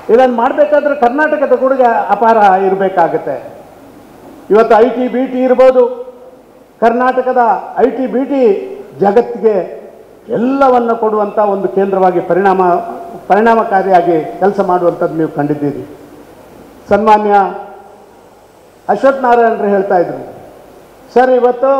ಇದನ್ನು ಮಾಡಬೇಕಾದ್ರೆ ಕರ್ನಾಟಕದ ಕೊಡುಗೆ ಅಪಾರ ಇರಬೇಕಾಗತ್ತೆ ಇವತ್ತು ಐ ಟಿ ಬಿ ಟಿ ಇರ್ಬೋದು ಕರ್ನಾಟಕದ ಐ ಟಿ ಬಿ ಟಿ ಜಗತ್ತಿಗೆ ಎಲ್ಲವನ್ನು ಕೊಡುವಂಥ ಒಂದು ಕೇಂದ್ರವಾಗಿ ಪರಿಣಾಮ ಪರಿಣಾಮಕಾರಿಯಾಗಿ ಕೆಲಸ ಮಾಡುವಂಥದ್ದು ನೀವು ಕಂಡಿದ್ದೀರಿ ಸನ್ಮಾನ್ಯ ಅಶ್ವಥ್ ನಾರಾಯಣರು ಹೇಳ್ತಾ ಇದ್ರು ಸರ್ ಇವತ್ತು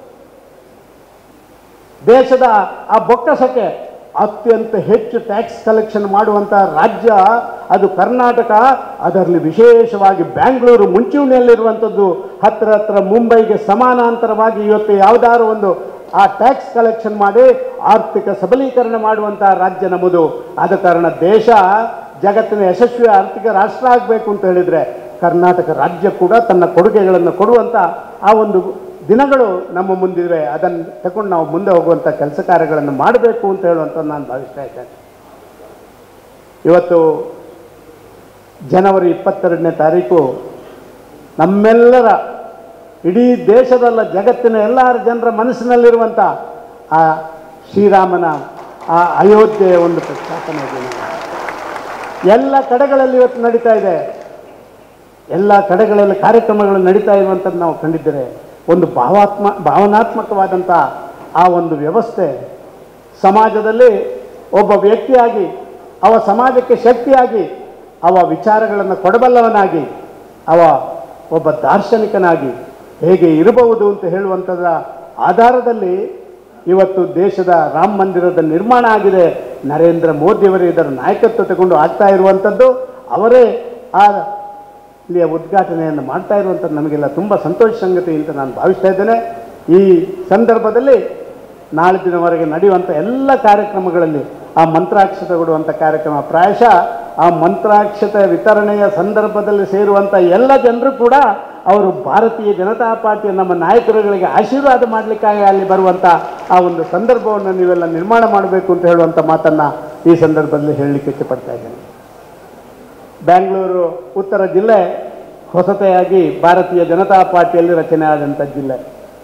ದೇಶದ ಆ ಬೊಕ್ಕಸಕ್ಕೆ ಅತ್ಯಂತ ಹೆಚ್ಚು ಟ್ಯಾಕ್ಸ್ ಕಲೆಕ್ಷನ್ ಮಾಡುವಂಥ ರಾಜ್ಯ ಅದು ಕರ್ನಾಟಕ ಅದರಲ್ಲಿ ವಿಶೇಷವಾಗಿ ಬ್ಯಾಂಗ್ಳೂರು ಮುಂಚೂಣಿಯಲ್ಲಿರುವಂಥದ್ದು ಹತ್ತಿರ ಹತ್ತಿರ ಮುಂಬೈಗೆ ಸಮಾನಾಂತರವಾಗಿ ಇವತ್ತು ಯಾವುದಾದ್ರು ಒಂದು ಆ ಟ್ಯಾಕ್ಸ್ ಕಲೆಕ್ಷನ್ ಮಾಡಿ ಆರ್ಥಿಕ ಸಬಲೀಕರಣ ಮಾಡುವಂಥ ರಾಜ್ಯ ನಮ್ಮದು ಆದ ಕಾರಣ ದೇಶ ಜಗತ್ತಿನ ಯಶಸ್ವಿ ಆರ್ಥಿಕ ರಾಷ್ಟ್ರ ಆಗಬೇಕು ಅಂತ ಹೇಳಿದರೆ ಕರ್ನಾಟಕ ರಾಜ್ಯ ಕೂಡ ತನ್ನ ಕೊಡುಗೆಗಳನ್ನು ಕೊಡುವಂಥ ಆ ಒಂದು ದಿನಗಳು ನಮ್ಮ ಮುಂದಿವೆ ಅದನ್ನು ತಗೊಂಡು ನಾವು ಮುಂದೆ ಹೋಗುವಂಥ ಕೆಲಸ ಕಾರ್ಯಗಳನ್ನು ಮಾಡಬೇಕು ಅಂತ ಹೇಳುವಂಥ ನಾನು ಭಾವಿಸ್ತಾ ಇದ್ದೇನೆ ಇವತ್ತು ಜನವರಿ ಇಪ್ಪತ್ತೆರಡನೇ ತಾರೀಕು ನಮ್ಮೆಲ್ಲರ ಇಡೀ ದೇಶದಲ್ಲ ಜಗತ್ತಿನ ಎಲ್ಲ ಜನರ ಮನಸ್ಸಿನಲ್ಲಿರುವಂಥ ಆ ಶ್ರೀರಾಮನ ಆ ಅಯೋಧ್ಯೆಯ ಒಂದು ಪ್ರಖ್ಯಾತನ ದಿನ ಎಲ್ಲ ಕಡೆಗಳಲ್ಲಿ ಇವತ್ತು ನಡೀತಾ ಇದೆ ಎಲ್ಲ ಕಡೆಗಳಲ್ಲಿ ಕಾರ್ಯಕ್ರಮಗಳು ನಡೀತಾ ಇರುವಂಥದ್ದು ನಾವು ಕಂಡಿದ್ದರೆ ಒಂದು ಭಾವಾತ್ಮ ಭಾವನಾತ್ಮಕವಾದಂಥ ಆ ಒಂದು ವ್ಯವಸ್ಥೆ ಸಮಾಜದಲ್ಲಿ ಒಬ್ಬ ವ್ಯಕ್ತಿಯಾಗಿ ಅವ ಸಮಾಜಕ್ಕೆ ಶಕ್ತಿಯಾಗಿ ಅವ ವಿಚಾರಗಳನ್ನು ಕೊಡಬಲ್ಲವನಾಗಿ ಅವ ಒಬ್ಬ ದಾರ್ಶನಿಕನಾಗಿ ಹೇಗೆ ಇರಬಹುದು ಅಂತ ಹೇಳುವಂಥದ್ರ ಆಧಾರದಲ್ಲಿ ಇವತ್ತು ದೇಶದ ರಾಮ ಮಂದಿರದ ನಿರ್ಮಾಣ ಆಗಿದೆ ನರೇಂದ್ರ ಮೋದಿಯವರು ಇದರ ನಾಯಕತ್ವ ತಗೊಂಡು ಆಗ್ತಾ ಇರುವಂಥದ್ದು ಅವರೇ ಆ ಇಲ್ಲಿಯ ಉದ್ಘಾಟನೆಯನ್ನು ಮಾಡ್ತಾ ಇರುವಂಥದ್ದು ನಮಗೆಲ್ಲ ತುಂಬ ಸಂತೋಷ ಸಂಗತಿ ಅಂತ ನಾನು ಭಾವಿಸ್ತಾ ಇದ್ದೇನೆ ಈ ಸಂದರ್ಭದಲ್ಲಿ ನಾಳೆ ದಿನವರೆಗೆ ನಡೆಯುವಂಥ ಎಲ್ಲ ಕಾರ್ಯಕ್ರಮಗಳಲ್ಲಿ ಆ ಮಂತ್ರಾಕ್ಷತೆ ಕೊಡುವಂಥ ಕಾರ್ಯಕ್ರಮ ಪ್ರಾಯಶಃ ಆ ಮಂತ್ರಾಕ್ಷತೆ ವಿತರಣೆಯ ಸಂದರ್ಭದಲ್ಲಿ ಸೇರುವಂಥ ಎಲ್ಲ ಜನರು ಕೂಡ ಅವರು ಭಾರತೀಯ ಜನತಾ ಪಾರ್ಟಿಯ ನಮ್ಮ ನಾಯಕರುಗಳಿಗೆ ಆಶೀರ್ವಾದ ಮಾಡಲಿಕ್ಕಾಗಿ ಅಲ್ಲಿ ಬರುವಂಥ ಆ ಒಂದು ಸಂದರ್ಭವನ್ನು ನೀವೆಲ್ಲ ನಿರ್ಮಾಣ ಮಾಡಬೇಕು ಅಂತ ಹೇಳುವಂಥ ಮಾತನ್ನು ಈ ಸಂದರ್ಭದಲ್ಲಿ ಹೇಳಲಿಕ್ಕೆ ಇಷ್ಟಪಡ್ತಾ ಇದ್ದೇನೆ ಬ್ಯಾಂಗ್ಳೂರು ಉತ್ತರ ಜಿಲ್ಲೆ ಹೊಸತೆಯಾಗಿ ಭಾರತೀಯ ಜನತಾ ಪಾರ್ಟಿಯಲ್ಲಿ ರಚನೆ ಆದಂಥ ಜಿಲ್ಲೆ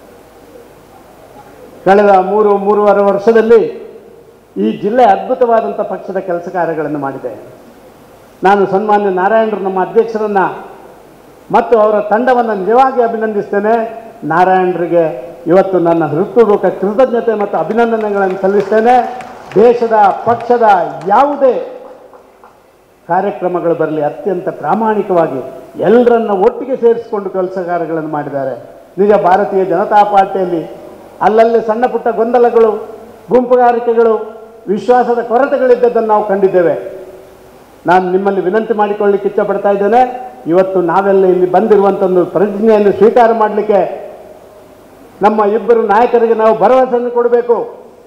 ಕಳೆದ ಮೂರು ಮೂರುವರೆ ವರ್ಷದಲ್ಲಿ ಈ ಜಿಲ್ಲೆ ಅದ್ಭುತವಾದಂಥ ಪಕ್ಷದ ಕೆಲಸ ಕಾರ್ಯಗಳನ್ನು ಮಾಡಿದೆ ನಾನು ಸನ್ಮಾನ್ಯ ನಾರಾಯಣರು ನಮ್ಮ ಅಧ್ಯಕ್ಷರನ್ನ ಮತ್ತು ಅವರ ತಂಡವನ್ನು ನಿಜವಾಗಿ ಅಭಿನಂದಿಸ್ತೇನೆ ನಾರಾಯಣರಿಗೆ ಇವತ್ತು ನನ್ನ ಹೃತ್ಪೂರ್ವಕ ಕೃತಜ್ಞತೆ ಮತ್ತು ಅಭಿನಂದನೆಗಳನ್ನು ಸಲ್ಲಿಸ್ತೇನೆ ದೇಶದ ಪಕ್ಷದ ಯಾವುದೇ ಕಾರ್ಯಕ್ರಮಗಳು ಬರಲಿ ಅತ್ಯಂತ ಪ್ರಾಮಾಣಿಕವಾಗಿ ಎಲ್ಲರನ್ನ ಒಟ್ಟಿಗೆ ಸೇರಿಸಿಕೊಂಡು ಕೆಲಸ ಕಾರ್ಯಗಳನ್ನು ಮಾಡಿದ್ದಾರೆ ನಿಜ ಭಾರತೀಯ ಜನತಾ ಪಾರ್ಟಿಯಲ್ಲಿ ಅಲ್ಲಲ್ಲಿ ಸಣ್ಣ ಪುಟ್ಟ ಗೊಂದಲಗಳು ಗುಂಪುಗಾರಿಕೆಗಳು ವಿಶ್ವಾಸದ ಕೊರತೆಗಳಿದ್ದದ್ದನ್ನು ನಾವು ಕಂಡಿದ್ದೇವೆ ನಾನು ನಿಮ್ಮಲ್ಲಿ ವಿನಂತಿ ಮಾಡಿಕೊಳ್ಳಿಕ್ಕೆ ಇಷ್ಟಪಡ್ತಾ ಇದ್ದೇನೆ ಇವತ್ತು ನಾವೆಲ್ಲ ಇಲ್ಲಿ ಬಂದಿರುವಂಥ ಒಂದು ಪ್ರತಿಜ್ಞೆಯನ್ನು ಸ್ವೀಕಾರ ಮಾಡಲಿಕ್ಕೆ ನಮ್ಮ ಇಬ್ಬರು ನಾಯಕರಿಗೆ ನಾವು ಭರವಸೆಯನ್ನು ಕೊಡಬೇಕು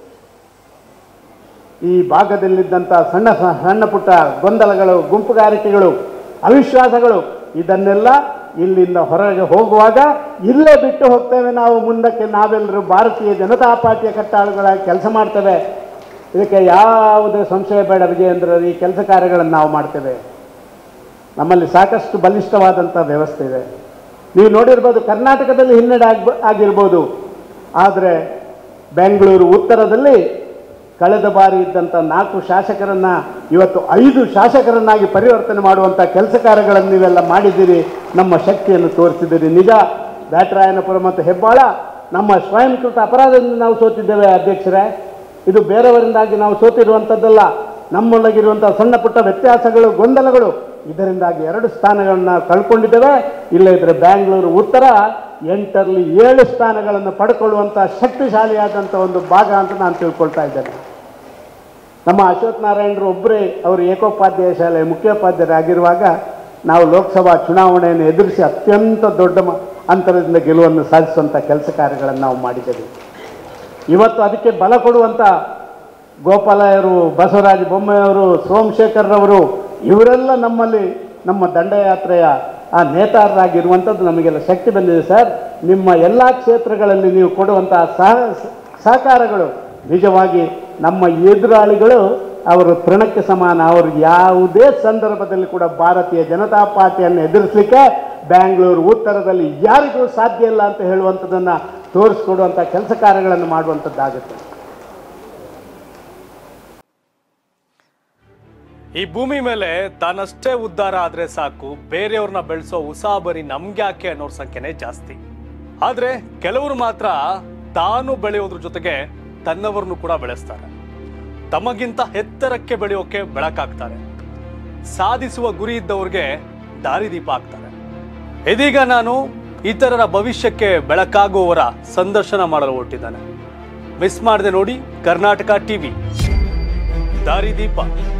ಈ ಭಾಗದಲ್ಲಿದ್ದಂಥ ಸಣ್ಣ ಸ- ಸಣ್ಣ ಪುಟ್ಟ ಗೊಂದಲಗಳು ಗುಂಪುಗಾರಿಕೆಗಳು ಅವಿಶ್ವಾಸಗಳು ಇದನ್ನೆಲ್ಲ ಇಲ್ಲಿಂದ ಹೊರಗೆ ಹೋಗುವಾಗ ಇಲ್ಲೇ ಬಿಟ್ಟು ಹೋಗ್ತೇವೆ ನಾವು ಮುಂದಕ್ಕೆ ನಾವೆಲ್ಲರೂ ಭಾರತೀಯ ಜನತಾ ಪಾರ್ಟಿಯ ಕಟ್ಟಾಳುಗಳಾಗಿ ಕೆಲಸ ಮಾಡ್ತೇವೆ ಇದಕ್ಕೆ ಯಾವುದೇ ಸಂಶಯ ಬೇಡ ವಿಜಯೇಂದ್ರ ಈ ಕೆಲಸ ಕಾರ್ಯಗಳನ್ನು ನಾವು ಮಾಡ್ತೇವೆ ನಮ್ಮಲ್ಲಿ ಸಾಕಷ್ಟು ಬಲಿಷ್ಠವಾದಂಥ ವ್ಯವಸ್ಥೆ ಇದೆ ನೀವು ನೋಡಿರ್ಬೋದು ಕರ್ನಾಟಕದಲ್ಲಿ ಹಿನ್ನಡೆ ಆಗ್ ಆಗಿರ್ಬೋದು ಆದರೆ ಬೆಂಗಳೂರು ಉತ್ತರದಲ್ಲಿ ಕಳೆದ ಬಾರಿ ಇದ್ದಂಥ ನಾಲ್ಕು ಶಾಸಕರನ್ನ ಇವತ್ತು ಐದು ಶಾಸಕರನ್ನಾಗಿ ಪರಿವರ್ತನೆ ಮಾಡುವಂಥ ಕೆಲಸ ಕಾರ್ಯಗಳನ್ನು ನೀವೆಲ್ಲ ಮಾಡಿದ್ದೀರಿ ನಮ್ಮ ಶಕ್ತಿಯನ್ನು ತೋರಿಸಿದ್ದೀರಿ ನಿಜ ಬ್ಯಾಟರಾಯನಪುರ ಮತ್ತು ಹೆಬ್ಬಾಳ ನಮ್ಮ ಸ್ವಯಂಕೃತ ಅಪರಾಧದಿಂದ ನಾವು ಸೋತಿದ್ದೇವೆ ಅಧ್ಯಕ್ಷರೇ ಇದು ಬೇರೆಯವರಿಂದಾಗಿ ನಾವು ಸೋತಿರುವಂಥದ್ದಲ್ಲ ನಮ್ಮೊಳಗಿರುವಂಥ ಸಣ್ಣ ಪುಟ್ಟ ವ್ಯತ್ಯಾಸಗಳು ಗೊಂದಲಗಳು ಇದರಿಂದಾಗಿ ಎರಡು ಸ್ಥಾನಗಳನ್ನು ಕಳ್ಕೊಂಡಿದ್ದೇವೆ ಇಲ್ಲದಿದ್ದರೆ ಬ್ಯಾಂಗ್ಳೂರು ಉತ್ತರ ಎಂಟರಲ್ಲಿ ಏಳು ಸ್ಥಾನಗಳನ್ನು ಪಡ್ಕೊಳ್ಳುವಂಥ ಶಕ್ತಿಶಾಲಿಯಾದಂಥ ಒಂದು ಭಾಗ ಅಂತ ನಾನು ತಿಳ್ಕೊಳ್ತಾ ಇದ್ದೇನೆ ನಮ್ಮ ಅಶ್ವಥ್ ನಾರಾಯಣರು ಒಬ್ಬರೇ ಅವರು ಏಕೋಪಾಧ್ಯಾಯ ಶಾಲೆಯ ಮುಖ್ಯೋಪಾಧ್ಯಾಯರಾಗಿರುವಾಗ ನಾವು ಲೋಕಸಭಾ ಚುನಾವಣೆಯನ್ನು ಎದುರಿಸಿ ಅತ್ಯಂತ ದೊಡ್ಡ ಮ- ಅಂತರದಿಂದ ಗೆಲುವನ್ನು ಸಾಧಿಸುವಂಥ ಕೆಲಸ ಕಾರ್ಯಗಳನ್ನು ನಾವು ಮಾಡಿದ್ದೇವೆ ಇವತ್ತು ಅದಕ್ಕೆ ಬಲ ಕೊಡುವಂಥ ಗೋಪಾಲಯರು ಬಸವರಾಜ ಬೊಮ್ಮೆಯವರು ಸೋಮಶೇಖರ್ರವರು ಇವರೆಲ್ಲ ನಮ್ಮಲ್ಲಿ ನಮ್ಮ ದಂಡಯಾತ್ರೆಯ ಆ ನೇತಾರರಾಗಿರುವಂಥದ್ದು ನಮಗೆಲ್ಲ ಶಕ್ತಿ ಬಂದಿದೆ ಸರ್ ನಿಮ್ಮ ಎಲ್ಲ ಕ್ಷೇತ್ರಗಳಲ್ಲಿ ನೀವು ಕೊಡುವಂಥ ಸಹ ಸಹಕಾರಗಳು ನಿಜವಾಗಿ ನಮ್ಮ ಎದುರಾಳಿಗಳು ಅವರು ತೃಣಕ್ಕೆ ಸಮಾನ ಅವರು ಯಾವುದೇ ಸಂದರ್ಭದಲ್ಲಿ ಕೂಡ ಭಾರತೀಯ ಜನತಾ ಪಾರ್ಟಿಯನ್ನು ಎದುರಿಸಲಿಕ್ಕೆ ಬ್ಯಾಂಗ್ಳೂರು ಉತ್ತರದಲ್ಲಿ ಯಾರಿಗೂ ಸಾಧ್ಯ ಇಲ್ಲ ಅಂತ ಹೇಳುವಂಥದ್ದನ್ನು ತೋರಿಸ್ಕೊಡುವಂಥ ಕೆಲಸ ಕಾರ್ಯಗಳನ್ನು ಮಾಡುವಂಥದ್ದಾಗುತ್ತೆ ಈ ಭೂಮಿ ಮೇಲೆ ತಾನಷ್ಟೇ ಉದ್ಧಾರ ಆದ್ರೆ ಸಾಕು ಬೇರೆಯವ್ರನ್ನ ಬೆಳೆಸೋ ಉಸಾಬರಿ ನಮ್ಗ್ಯಾಕೆ ಅನ್ನೋರ್ ಸಂಖ್ಯೆನೇ ಜಾಸ್ತಿ ಆದ್ರೆ ಕೆಲವರು ಮಾತ್ರ ತಾನು ಬೆಳೆಯೋದ್ರ ಜೊತೆಗೆ ತನ್ನವರನ್ನು ಕೂಡ ಬೆಳೆಸ್ತಾರೆ ತಮಗಿಂತ ಎತ್ತರಕ್ಕೆ ಬೆಳೆಯೋಕೆ ಬೆಳಕಾಗ್ತಾರೆ ಸಾಧಿಸುವ ಗುರಿ ಇದ್ದವ್ರಿಗೆ ದಾರಿದೀಪ ಆಗ್ತಾರೆ ಇದೀಗ ನಾನು ಇತರರ ಭವಿಷ್ಯಕ್ಕೆ ಬೆಳಕಾಗುವವರ ಸಂದರ್ಶನ ಮಾಡಲು ಹೊರಟಿದ್ದಾನೆ ಮಿಸ್ ಮಾಡದೆ ನೋಡಿ ಕರ್ನಾಟಕ ಟಿವಿ ದಾರಿದೀಪ